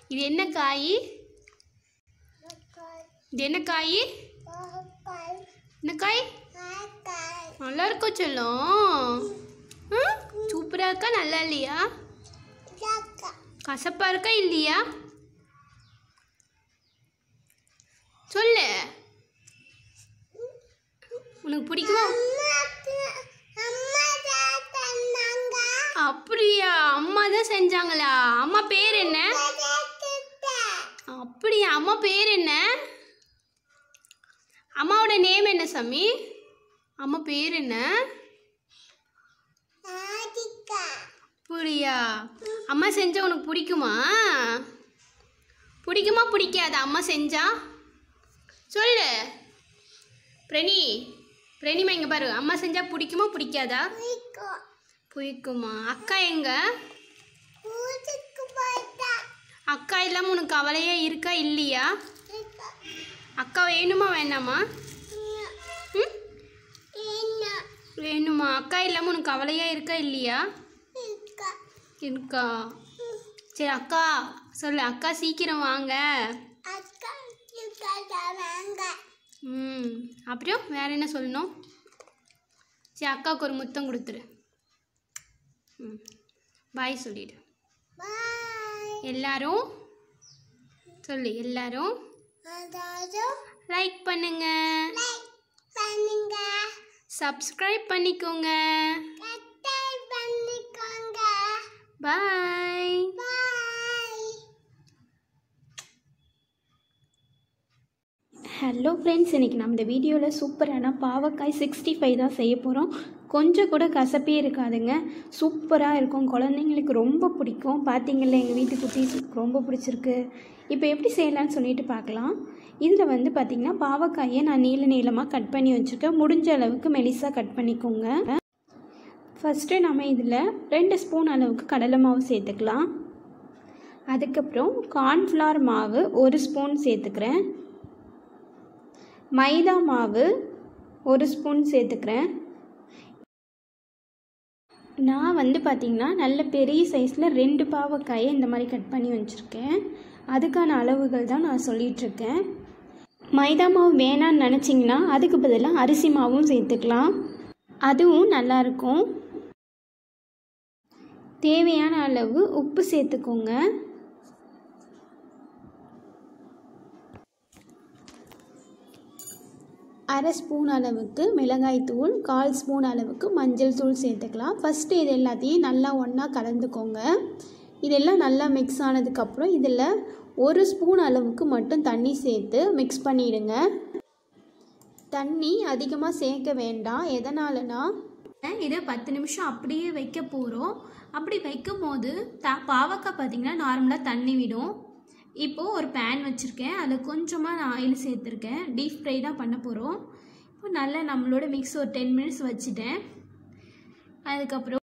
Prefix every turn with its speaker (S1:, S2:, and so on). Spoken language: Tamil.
S1: இது என்ன காய் இது என்ன காய் என்ன காய் நல்லா இருக்கோ செல்லம் சூப்பராக இருக்கா நல்லா இல்லையா கசப்பாக இருக்கா இல்லையா சொல்லு உனக்கு பிடிக்குமா அப்படியா அம்மா தான் செஞ்சாங்களா அம்மா பேர் என்ன அப்படியா அம்மா பேர் என்ன அம்மாவோட நேம் என்ன சாமி அம்மா பேர் என்ன அப்படியா அம்மா செஞ்சா உனக்கு பிடிக்குமா பிடிக்குமா பிடிக்காதா அம்மா செஞ்சா சொல்லு பிரணி பிரணிமா இங்கே பாரு அம்மா செஞ்சா பிடிக்குமா பிடிக்காதா பிடிக்குமா அக்கா எங்க அக்கா இல்லாமல் உனக்கு கவலையா இருக்கா இல்லையா அக்கா வேணுமா வேணாமா ம் வேணுமா அக்கா இல்லாமல் உனக்கு கவலையா இருக்கா இல்லையா இருக்கா சரி அக்கா சொல்லு அக்கா சீக்கிரம் வாங்க ம் அப்புறம் வேற என்ன சொல்லணும் சரி அக்காவுக்கு ஒரு முத்தம் கொடுத்துரு ம் பாய் சொல்லிடு எல்லாரும் சொல்லு எல்லாரும் லைக் பண்ணுங்க சப்ஸ்கிரைப் பண்ணிக்கோங்க பாய் ஹலோ ஃப்ரெண்ட்ஸ் இன்றைக்கி நம்ம இந்த வீடியோவில் சூப்பரான பாவக்காய் சிக்ஸ்டி ஃபைவ் தான் செய்ய போகிறோம் கொஞ்சம் கூட கசப்பே இருக்காதுங்க சூப்பராக இருக்கும் குழந்தைங்களுக்கு ரொம்ப பிடிக்கும் பார்த்தீங்கல்ல எங்கள் வீட்டு குட்டீஸுக்கு ரொம்ப பிடிச்சிருக்கு இப்போ எப்படி செய்யலாம்னு சொல்லிட்டு பார்க்கலாம் இதில் வந்து பார்த்திங்கன்னா பாவக்காயை நான் நீள நீளமாக கட் பண்ணி வச்சுருக்கேன் முடிஞ்ச அளவுக்கு மெலிசாக கட் பண்ணிக்கோங்க ஃபஸ்ட்டு நம்ம இதில் ரெண்டு ஸ்பூன் அளவுக்கு கடலை மாவு சேர்த்துக்கலாம் அதுக்கப்புறம் கார்ன்ஃப்ளவர் மாவு ஒரு ஸ்பூன் சேர்த்துக்கிறேன் மைதா மாவு ஒரு ஸ்பூன் சேர்த்துக்கிறேன் நான் வந்து பார்த்திங்கன்னா நல்ல பெரிய சைஸில் ரெண்டு பாவக்காயை இந்த மாதிரி கட் பண்ணி வச்சுருக்கேன் அதுக்கான அளவுகள் தான் நான் சொல்லிகிட்ருக்கேன் மைதா மாவு வேணான்னு நினச்சிங்கன்னா அதுக்கு பதிலாக அரிசி மாவும் சேர்த்துக்கலாம் அதுவும் நல்லாயிருக்கும் தேவையான அளவு உப்பு சேர்த்துக்கோங்க அரை ஸ்பூன் அளவுக்கு மிளகாய் தூள் கால் ஸ்பூன் அளவுக்கு மஞ்சள் தூள் சேர்த்துக்கலாம் ஃபஸ்ட்டு இது எல்லாத்தையும் நல்லா ஒன்றா கலந்துக்கோங்க இதெல்லாம் நல்லா மிக்ஸ் ஆனதுக்கப்புறம் இதில் ஒரு ஸ்பூன் அளவுக்கு மட்டும் தண்ணி சேர்த்து மிக்ஸ் பண்ணிவிடுங்க தண்ணி அதிகமாக சேர்க்க வேண்டாம் எதனாலனா இதை பத்து நிமிஷம் அப்படியே வைக்க போகிறோம் அப்படி வைக்கும் போது த பாவக்காய் பார்த்திங்கன்னா நார்மலாக தண்ணி விடும் இப்போது ஒரு பேன் வச்சுருக்கேன் அதில் கொஞ்சமாக நான் ஆயில் சேர்த்துருக்கேன் டீப் ஃப்ரை தான் பண்ண போகிறோம் இப்போ நல்லா நம்மளோட மிக்ஸ் ஒரு டென் மினிட்ஸ் வச்சுட்டேன் அதுக்கப்புறம்